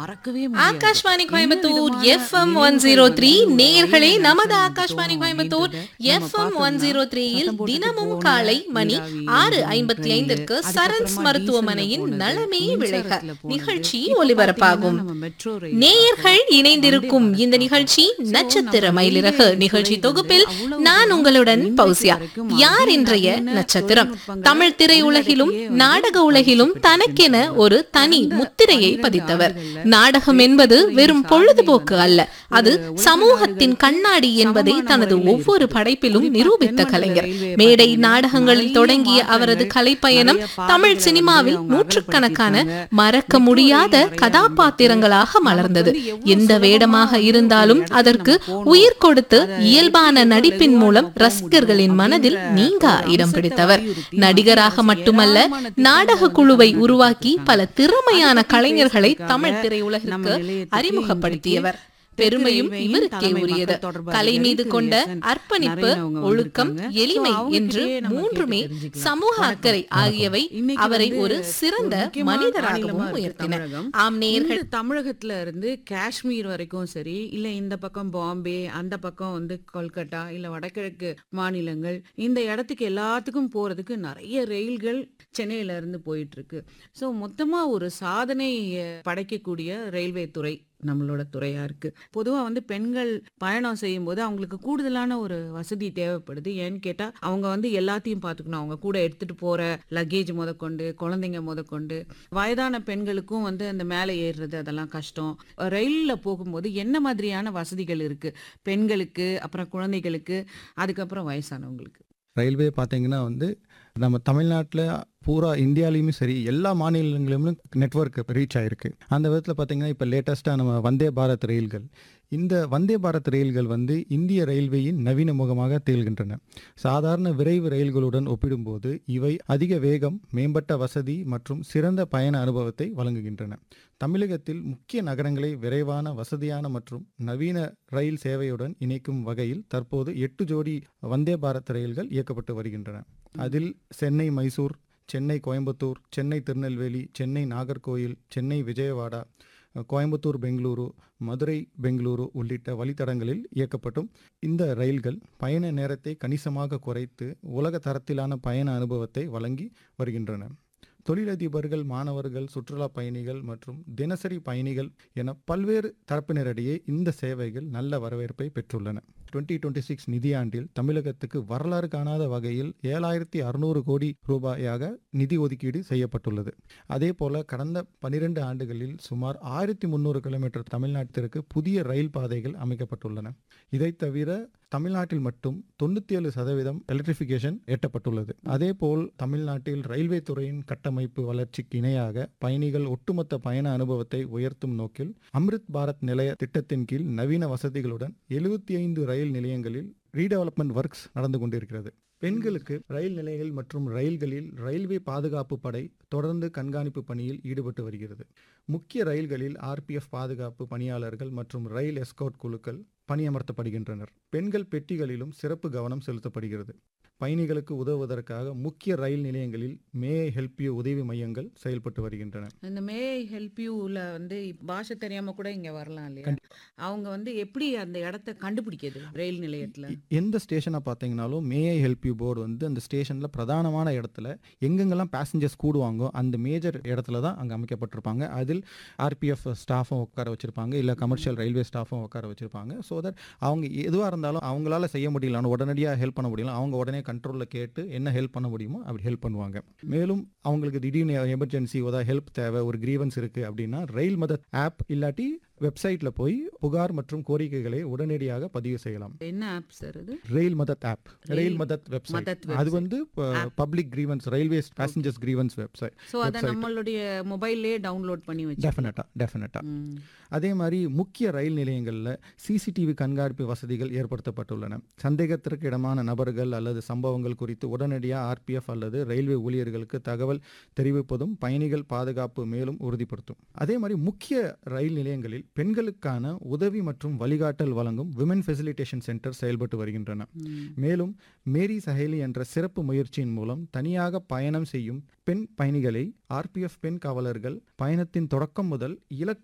மறக்கவே முடியாது ஆகாஷ்வாணி கோயம்புத்தூர் என்ன எஃப்எம் விதமான ஒன் ஜீரோ த்ரீ நினைவுகள் நேர்களே வந்து நமது நமக்கு ஆகாஷ்வாணி தோணும் கோயம்புத்தூர் அப்படின்றத நம்ம எஃப்எம் ஒன் பார்த்தோம்னா, ஜீரோ த்ரீயில் சத்தம் போட்டுட்டு தினமும் போன காலை மணி நீராவி ஆறு இன்ஜின் ஐம்பத்தி ட்ரெயின், ஐந்திற்கு அதுக்கப்புறமா சரண்ஸ் டீசல்ல மருத்துவமனையின் போனது, நலமே விளைக மின்சாரத்துல போனது. நிகழ்ச்சி இப்ப ஒலிபரப்பாகும் பாத்தீங்கன்னா நம்ம மெட்ரோ ரயில் நேயர்கள் பார்க்கிறோம். இணைந்திருக்கும் வந்தே இந்த பாரத் நிகழ்ச்சி பார்க்கிறோம். So, நட்சத்திர நம்ம மயிலிறகு ரயில்வே நிகழ்ச்சி துறை தொகுப்பில் வந்து அவ்வளவு நான் தூரம் உங்களுடன் இன்றைக்கு பௌசியா வரைக்கும் யார் இன்றைய அதிநவீன நட்சத்திரம் தொழில்நுட்பங்களை தமிழ் திரையுலகிலும் உள்ளடக்கியே வந்து நாடக உலகிலும் பரிசு தனக்கென பெற்றிருக்கின்றனர். ஒரு தனி கடந்த முத்திரையை 12 பதித்தவர் ஆண்டுகள்ல நாடகம் என்பது திரைத்துறையின் வெறும் சாதனை பொழுதுபோக்கு வந்து அல்ல அது ஒரு உலக சமூகத்தின் நாடுகளுக்கு கண்ணாடி என்பதை சமமான தனது முறையில் ஒவ்வொரு இருக்குது. படைப்பிலும் குறிப்பா நிரூபித்த தென்மண்டல கலைஞர் ரயில்வே மேடை பார்த்தீங்கன்னா நாடகங்களில் நிறைய தொடங்கிய அவரது மாற்றங்கள், கலைப்பயணம் நிறைய தமிழ் பாதைகளை சினிமாவில் வந்து அவங்க நூற்றுக்கணக்கான அகலப்படுத்தியிருக்காங்க. மறக்க மெட்ரோ முடியாத ரயில் நிறைய கதாபாத்திரங்களாக நமக்கு மலர்ந்தது வந்து எவ்வளவு எந்த சுலபமா வேடமாக வந்து ஒரு இருந்தாலும் இடத்துக்கு அதற்கு நம்ம போகணும். உயிர் கொடுத்து அதை இயல்பான எப்படி நடிப்பின் எவ்வளவு மூலம் மெதுவா நம்ம போக ரசிகர்களின் முடியும் மனதில் அப்படின்ற நீங்கா ஒரு இடம் அம்சத்தை பிடித்தவர் வலியுறுத்தி நடிகராக மத்திய அரசு மட்டுமல்ல ஏராளமான திட்டங்களை நாடக வந்து குழுவை தமிழ்நாட்டுக்கு உருவாக்கி பல கொடுத்திருக்காங்க. திறமையான அதை பத்தி கலைஞர்களை பேசுறதுக்காக தமிழ் நம்ம திரையுலகிற்கு நிலையத்துக்கு அறிமுகப்படுத்தியவர் இன்றைக்கு பெருமையும் தெற்கு இவருக்கே ரயில்வேயின் உரியது தலைமை மக்கள் கலை மீது தொடர்பு கொண்ட அதிகாரி எஸ். அர்ப்பணிப்பு நரேன் அவங்க ஒழுக்கம் வந்திருக்காங்க. எளிமை So, அவங்க என்று கிட்டயே நம்ம மூன்றுமே கேட்டு தெரிஞ்சுக்கலாம். சமூக வணக்கம். அக்கறை ஆகியவை இன்னைக்கு அவரை வந்து ஒரு சிறந்த ஒரு முக்கியமான மனிதராகவும் மாநிலமா இருக்கு உயர்த்தின தமிழகம். ஆம் நேயர்கள் இந்த தமிழகத்துல இருந்து காஷ்மீர் வரைக்கும் சரி இல்ல இந்த பக்கம் பாம்பே அந்த பக்கம் வந்து கொல்கட்டா இல்ல வடகிழக்கு மாநிலங்கள் இந்த இடத்துக்கு எல்லாத்துக்கும் போறதுக்கு நிறைய ரயில்கள் சென்னையில இருந்து போயிட்டு இருக்கு ஸோ மொத்தமா ஒரு சாதனை அஹ், படைக்கக்கூடிய ரயில்வே துறை நம்மளோட துறையா இருக்கு பொதுவா வந்து பெண்கள் பயணம் செய்யும் போது அவங்களுக்கு கூடுதலான ஒரு வசதி தேவைப்படுது ஏன்னு கேட்டா அவங்க வந்து எல்லாத்தையும் பார்த்துக்கணும் அவங்க கூட எடுத்துட்டு போற லக்கேஜ் முதற்கொண்டு குழந்தைங்க முதற்கொண்டு வயதான பெண்களுக்கும் வந்து அந்த மேலே ஏறுறது அதெல்லாம் கஷ்டம் ரயில்ல போகும்போது என்ன மாதிரியான வசதிகள் இருக்கு பெண்களுக்கு அப்புறம் குழந்தைகளுக்கு அதுக்கப்புறம் வயசானவங்களுக்கு ரயில்வே பார்த்தீங்கன்னா வந்து நம்ம தமிழ்நாட்டில் பூரா இந்தியாலையுமே சரி எல்லா மாநிலங்களிலுமே நெட்வொர்க் ரீச் ஆயிருக்கு அந்த விதத்தில் பார்த்தீங்கன்னா இப்போ லேட்டஸ்ட்டாக நம்ம வந்தே பாரத் ரயில்கள் இந்த வந்தே பாரத் ரயில்கள் வந்து இந்திய ரயில்வேயின் நவீன முகமாக திகழ்கின்றன சாதாரண விரைவு ரயில்களுடன் ஒப்பிடும்போது இவை அதிக வேகம் மேம்பட்ட வசதி மற்றும் சிறந்த பயண அனுபவத்தை வழங்குகின்றன தமிழகத்தில் முக்கிய நகரங்களை விரைவான வசதியான மற்றும் நவீன ரயில் சேவையுடன் இணைக்கும் வகையில் தற்போது எட்டு ஜோடி வந்தே பாரத் ரயில்கள் இயக்கப்பட்டு வருகின்றன அதில் சென்னை மைசூர் சென்னை கோயம்புத்தூர் சென்னை திருநெல்வேலி சென்னை நாகர்கோயில் சென்னை விஜயவாடா கோயம்புத்தூர் பெங்களூரு மதுரை பெங்களூரு உள்ளிட்ட வழித்தடங்களில் இயக்கப்பட்டும் இந்த ரயில்கள் பயண நேரத்தை கணிசமாக குறைத்து உலக தரத்திலான பயண அனுபவத்தை வழங்கி வருகின்றன தொழிலதிபர்கள் மாணவர்கள் சுற்றுலா பயணிகள் மற்றும் தினசரி பயணிகள் என பல்வேறு தரப்பினரிடையே இந்த சேவைகள் நல்ல வரவேற்பை பெற்றுள்ளன டுவெண்ட்டி டுவெண்ட்டி சிக்ஸ் நிதியாண்டில் தமிழகத்துக்கு வரலாறு காணாத வகையில் ஏழாயிரத்தி அறுநூறு கோடி ரூபாயாக நிதி ஒதுக்கீடு செய்யப்பட்டுள்ளது அதே போல கடந்த பனிரெண்டு ஆண்டுகளில் சுமார் ஆயிரத்தி முந்நூறு கிலோமீட்டர் தமிழ்நாட்டிற்கு புதிய ரயில் பாதைகள் அமைக்கப்பட்டுள்ளன இதை தவிர தமிழ்நாட்டில் மட்டும் தொண்ணூற்றி ஏழு சதவீதம் எலக்ட்ரிஃபிகேஷன் எட்டப்பட்டுள்ளது அதேபோல் தமிழ்நாட்டில் ரயில்வே துறையின் கட்டமைப்பு வளர்ச்சிக்கு இணையாக பயணிகள் ஒட்டுமொத்த பயண அனுபவத்தை உயர்த்தும் நோக்கில் அம்ரித் பாரத் நிலைய திட்டத்தின் கீழ் நவீன வசதிகளுடன் எழுபத்தி ஐந்து ரயில் நிலையங்களில் ரீடெவலப்மெண்ட் ஒர்க்ஸ் நடந்து கொண்டிருக்கிறது பெண்களுக்கு ரயில் நிலையங்கள் மற்றும் ரயில்களில் ரயில்வே பாதுகாப்பு படை தொடர்ந்து கண்காணிப்பு பணியில் ஈடுபட்டு வருகிறது முக்கிய ரயில்களில் ஆர்பிஎஃப் பாதுகாப்பு பணியாளர்கள் மற்றும் ரயில் எஸ்கோட் குழுக்கள் பணியமர்த்தப்படுகின்றனர் பெண்கள் பெட்டிகளிலும் சிறப்பு கவனம் செலுத்தப்படுகிறது பயணிகளுக்கு உதவுவதற்காக முக்கிய ரயில் நிலையங்களில் மே ஹெல்ப் யூ உதவி மையங்கள் செயல்பட்டு வருகின்றன இந்த மே ஹெல்ப் யூல வந்து பாஷை தெரியாம கூட இங்க வரலாம் இல்லையா அவங்க வந்து எப்படி அந்த இடத்த கண்டுபிடிக்கிறது ரயில் நிலையத்துல எ- எந்த ஸ்டேஷனை பார்த்தீங்கனாலும் may I help you board வந்து அந்த ஸ்டேஷனில் பிரதானமான இடத்துல எங்கெங்கெல்லாம் பேசஞ்சர்ஸ் கூடுவாங்கோ அந்த மேஜர் இடத்துல தான் அங்கே அமைக்கப்பட்டிருப்பாங்க அதில் ஆர்பிஎஃப் ஸ்டாஃபும் உட்கார வச்சிருப்பாங்க இல்லை கமர்ஷியல் ரயில்வே ஸ்டாஃபும் உட்கார வச்சிருப்பாங்க ஸோ தட் அவங்க எதுவாக இருந்தாலும் அவங்களால செய்ய முடியல உடனடியாக ஹெல்ப் பண்ண முடியல அவங்க உடனே கண்ட்ரோலில் கேட்டு என்ன ஹெல்ப் பண்ண முடியுமோ அப்படி ஹெல்ப் பண்ணுவாங்க மேலும் அவங்களுக்கு திடீர்னு எமர்ஜென்சி ஏதாவது ஹெல்ப் தேவை ஒரு கிரீவன்ஸ் இருக்குது அப்படின்னா ரயில் மதத் ஆப் இல்லாட்டி வெப்சைட்டில் போய் புகார் மற்றும் கோரிக்கைகளை உடனடியாக பதிவு செய்யலாம் என்ன ஆப் சார் இது ரயில் மதத் ஆப் ரயில் ரயில் மதத் வெப்சைட் மதத் அது website. வந்து public grievances railway passengers grievances website so அத website. நம்மளுடைய மொபைல்லே டவுன்லோட் பண்ணி வச்சு டெஃபினட்டா டெஃபினட்டா அதே மாதிரி முக்கிய ரயில் நிலையங்களில் சிசிடிவி கண்காணிப்பு வசதிகள் ஏற்படுத்தப்பட்டுள்ளன சந்தேகத்திற்கு இடமான நபர்கள் அல்லது சம்பவங்கள் குறித்து உடனடியாக ஆர்பிஎஃப் அல்லது ரயில்வே ஊழியர்களுக்கு தகவல் தெரிவிப்பதும் பயணிகள் பாதுகாப்பு மேலும் உறுதிப்படுத்தும் அதே மாதிரி முக்கிய ரயில் நிலையங்களில் பெண்களுக்கான உதவி மற்றும் வழிகாட்டல் வழங்கும் விமன் ஃபெசிலிட்டேஷன் சென்டர் செயல்பட்டு வருகின்றன மேலும் மேரி சஹேலி என்ற சிறப்பு முயற்சியின் மூலம் தனியாக பயணம் செய்யும் பெண் பயணிகளை ஆர்பிஎஃப் பெண் காவலர்கள் பயணத்தின் தொடக்கம் முதல் இலக்கு